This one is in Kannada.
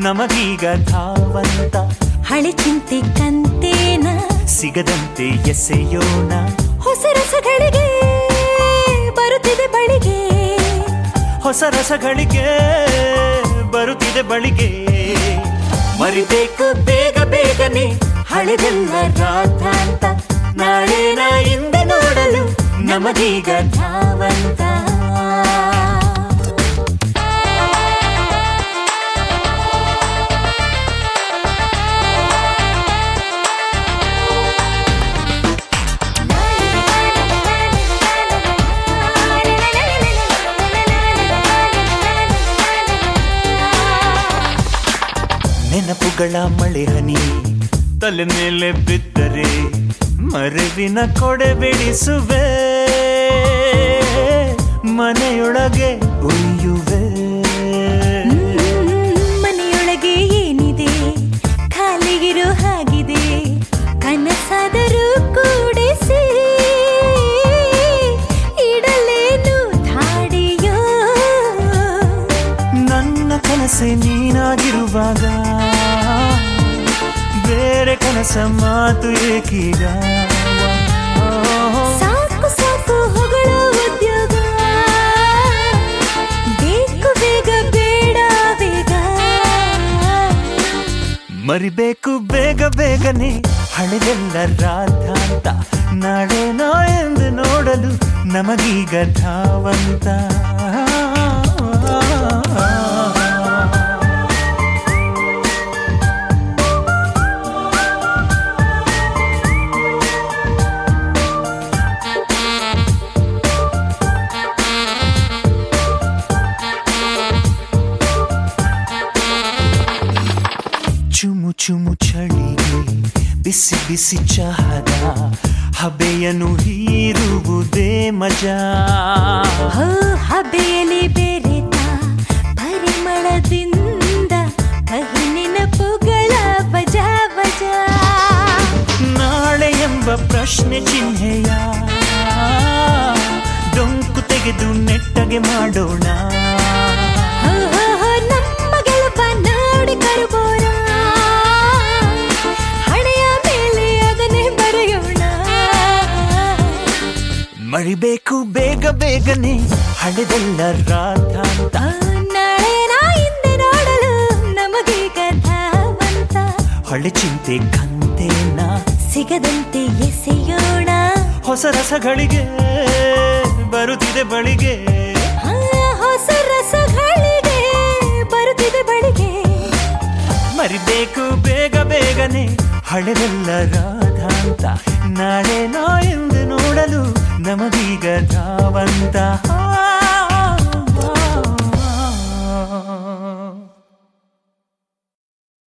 ನಮಗೀಗ ಧಾವಂತ ಹಳೆ ಚಿಂತೆ ಕಂತೇನ ಸಿಗದಂತೆ ಎಸೆಯೋಣ ಹೊಸ ರಸಗಳಿಗೆ ಬರುತ್ತಿದೆ ಬಳಿಗೆ ಹೊಸ ರಸಗಳಿಗೆ ಬರುತ್ತಿದೆ ಬಳಿಗೆ ಮರಿಬೇಕು ಬೇಗ ಬೇಗನೆ ಹಳೆದೆಲ್ಲ ರಾಧಾಂತ ನಾಳೆನ ಹಿಂದೆ ನೋಡಲು ನಮಗೀಗ ಧಾವಂತ ನೆನಪುಗಳ ಮಳೆ ಹನಿ ತಲೆ ಮೇಲೆ ಬಿದ್ದರೆ ಮರವಿನ ಕೊಡೆ ಬಿಡಿಸುವೆ ಮನೆಯೊಳಗೆ ಉಯ್ಯುವೆ ಮನೆಯೊಳಗೆ ಏನಿದೆ ಖಾಲಿಗಿರೋ ಹಾಗಿದೆ ಕನಸಾದರೂ ಕೂಡಿಸಿ ಇಡಲೇನು ಧಾಡಿಯೋ ನನ್ನ ಕನಸೆ ನೀನಾಗಿರುವಾಗ ಬೇರೆ ಕನಸ ಮಾತು ಏಕೀಗ ಸಾಕು ಸಾಕು ಹೊಗಳೋ ಉದ್ಯೋಗ ಬೇಕು ಬೇಗ ಬೇಡ ಬೇಗ ಮರಿಬೇಕು ಬೇಗ ಬೇಗನೆ ಹಳೆದೆಲ್ಲ ರಾಧಾಂತ ನಾಳೆನೋ ಎಂದು ನೋಡಲು ನಮಗೀಗ ಧಾವಂತ ಚುಮು ಚುಮು ಚಳಿಗೆ ಬಿಸಿ ಬಿಸಿ ಚಹದ ಹಬೆಯನ್ನು ಹೀರುವುದೇ ಮಜಾ ಹೋ ಹಬೆಯಲ್ಲಿ ಬೆರೆತ ಪರಿಮಳದಿಂದ ಕಹಿ ನೆನಪುಗಳ ಬಜ ಬಜ ನಾಳೆ ಎಂಬ ಪ್ರಶ್ನೆ ಚಿಹ್ನೆಯ ಡೊಂಕು ತೆಗೆದು ನೆಟ್ಟಗೆ ಮಾಡೋಣ ಹೋ, ಹೋ, ಹೋ, ನಮ್ಮ ಗೆಲುವ ನೋಡಿ ಕರುಬೋಣ ಹಣೆಯ ಮೇಲೆ ಅದನ್ನೇ ಬರೆಯೋಣ ಮರಿಬೇಕು ಬೇಗ ಬೇಗನೆ ಹಳೆದೆಲ್ಲ ರಾಧಾಂತ ಆ, ನಾಳೆ ನಾ ಹಿಂದೆ ನೋಡಲು ನಮಗೀಗ ಧಾವಂತ ಹಳೆ ಚಿಂತೆ ಕಂತೇನ ಸಿಗದಂತೆ ಎಸೆಯೋಣ ಹೊಸ ರಸಗಳಿಗೆ ಬರುತ್ತಿದೆ ಬಳಿಗೆ ಆ, ಹೊಸ ರಸಗಳಿಗೆ ಬರುತ್ತಿದೆ ಬಳಿಗೆ ಮರಿಬೇಕು ಬೇಗ ಬೇಗನೆ ಹಳೆದೆಲ್ಲ ರಾಧಾಂತ ನಾಳೆ ನಾ ಎಂದು ನೋಡಲು ನಮಗೀಗ ಧಾವಂತ